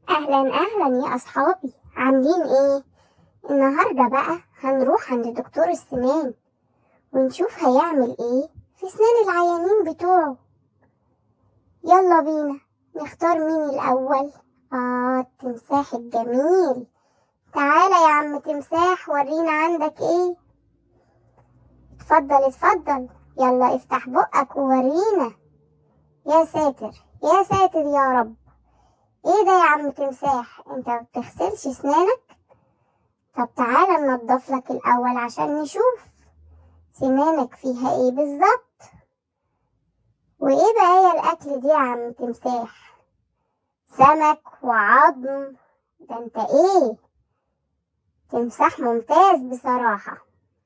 أهلا أهلا يا أصحابي عاملين إيه؟ النهاردة بقى هنروح عند دكتور السنان ونشوف هيعمل إيه في سنان العيانين بتوعه يلا بينا نختار مين الأول آه التمساح الجميل تعالى يا عم تمساح ورينا عندك إيه اتفضل اتفضل يلا افتح بقك وورينا يا ساتر يا ساتر يا رب ايه ده يا عم تمساح انت ما بتغسلش اسنانك طب تعالى ننضف لك الاول عشان نشوف سنانك فيها ايه بالظبط وايه بقى الاكل دي يا عم تمساح سمك وعظم ده انت ايه تمساح ممتاز بصراحة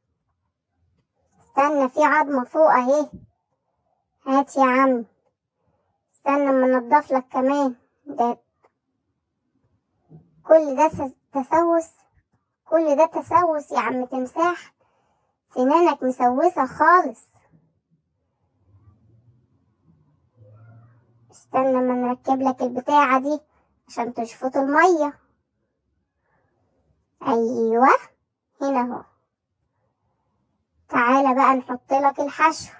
استنى في عظمة فوق اهي هات يا عم استنى اما انضف لك كمان ده كل ده س- تسوس كل ده تسوس يا عم تمساح سنانك مسوسة خالص استنى ما نركب لك البتاعة دي عشان تشفط المية ايوه هنا اهو تعالى بقى نحط لك الحشو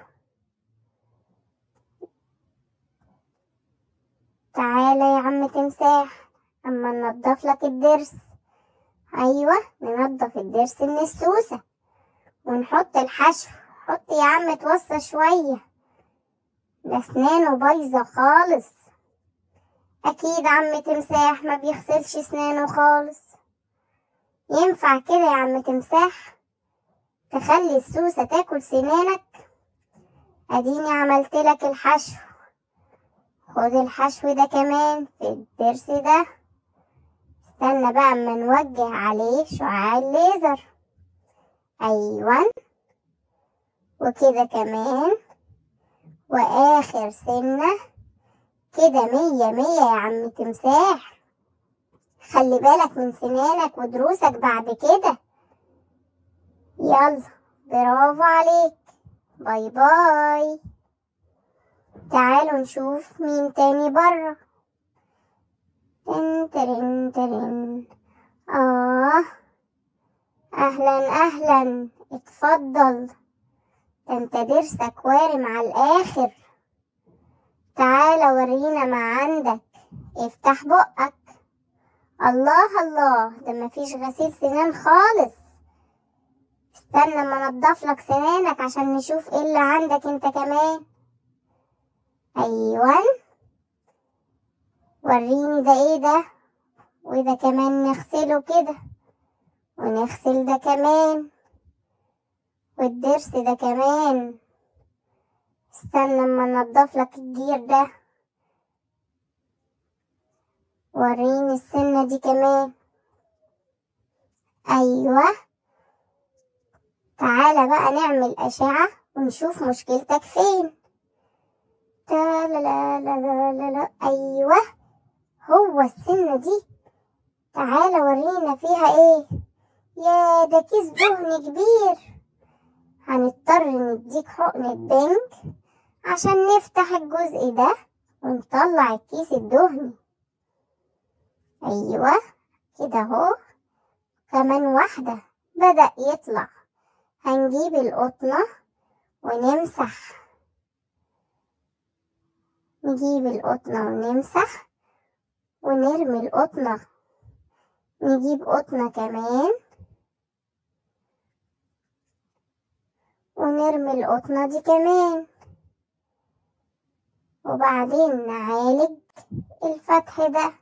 تعالى يا عم تمساح اما ننضف لك الضرس ايوه ننضف الضرس من السوسه ونحط الحشو حط يا عم توصى شويه ده اسنانه بايظه خالص اكيد عم تمساح ما بيغسلش اسنانه خالص ينفع كده يا عم تمساح تخلي السوسه تاكل سنانك اديني عملت لك الحشو خد الحشو ده كمان في الضرس ده استنى بقى اما نوجه عليه شعاع الليزر ايوه وكده كمان واخر سنة كده مية مية يا عم تمساح خلي بالك من سنانك ودروسك بعد كده يلا برافو عليك باي باي تعالوا نشوف مين تاني برا تن ترن ترن آه أهلا أهلا اتفضل ده انت ضرسك وارم على الآخر تعالى ورينا ما عندك افتح بقك الله الله ده مفيش غسيل سنان خالص استنى ما نضف لك سنانك عشان نشوف ايه اللي عندك انت كمان ايوه وريني ده ايه ده وده كمان نغسله كده ونغسل ده كمان والضرس ده كمان استنى اما انضف لك الجير ده وريني السنة دي كمان ايوه تعالى بقى نعمل اشعة ونشوف مشكلتك فين تا لا لا لا لا لا لا ايوه هو السنة دي تعالى ورينا فيها ايه يا ده كيس دهن كبير هنضطر نديك حقنة بنج عشان نفتح الجزء ده ونطلع الكيس الدهني ايوه كده اهو كمان واحدة بدأ يطلع هنجيب القطنة ونمسح نجيب القطنة ونمسح ونرمي القطنة نجيب قطنة كمان ونرمي القطنة دي كمان وبعدين نعالج الفتح ده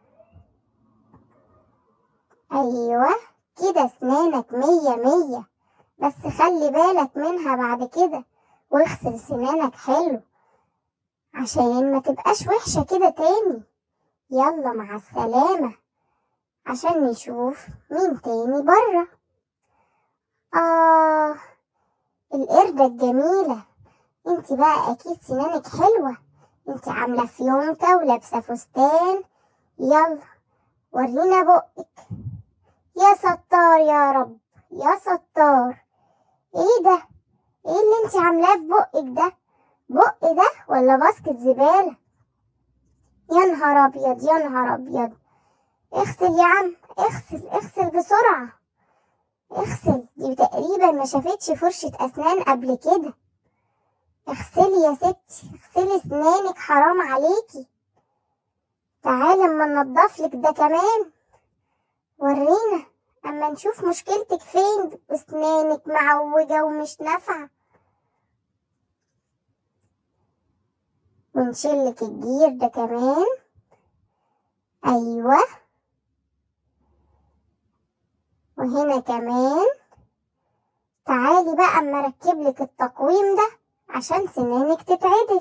أيوة كده سنانك مية مية بس خلي بالك منها بعد كده واغسل سنانك حلو عشان ما تبقاش وحشة كده تاني يلا مع السلامة عشان نشوف مين تاني برا آه القردة الجميلة انت بقى اكيد سنانك حلوة انت عاملة فيونكة ولابسة فستان يلا ورينا بقك يا ستار يا رب يا ستار ايه ده ايه اللي انت عاملاه في بقك ده بق ده ولا باسكت زبالة يا نهار ابيض يا نهار ابيض اغسل يا عم اغسل اغسل بسرعة اغسل دي تقريبا ما شافتش فرشة أسنان قبل كده اغسلي يا ستي اغسلي اسنانك حرام عليكي تعالي اما ننضفلك ده كمان ورينا اما نشوف مشكلتك فين اسنانك معوجة ومش نافعة ونشيلك الجير ده كمان ايوه وهنا كمان تعالي بقى اما اركبلك التقويم ده عشان سنانك تتعدل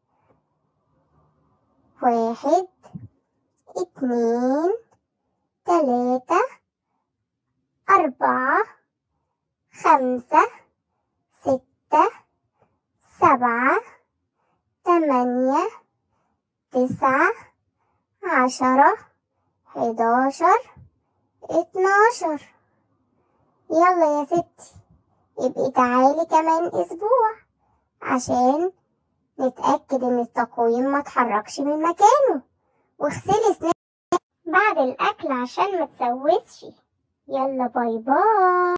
واحد اتنين تلاتة أربعة خمسة ستة سبعة تمانية تسعة عشرة حداشر اتناشر يلا يا ستي ابقي تعالي كمان اسبوع عشان نتأكد ان التقويم ما اتحركش من مكانه واغسلي اسنانك بعد الاكل عشان ما تسوسش يلا باي باي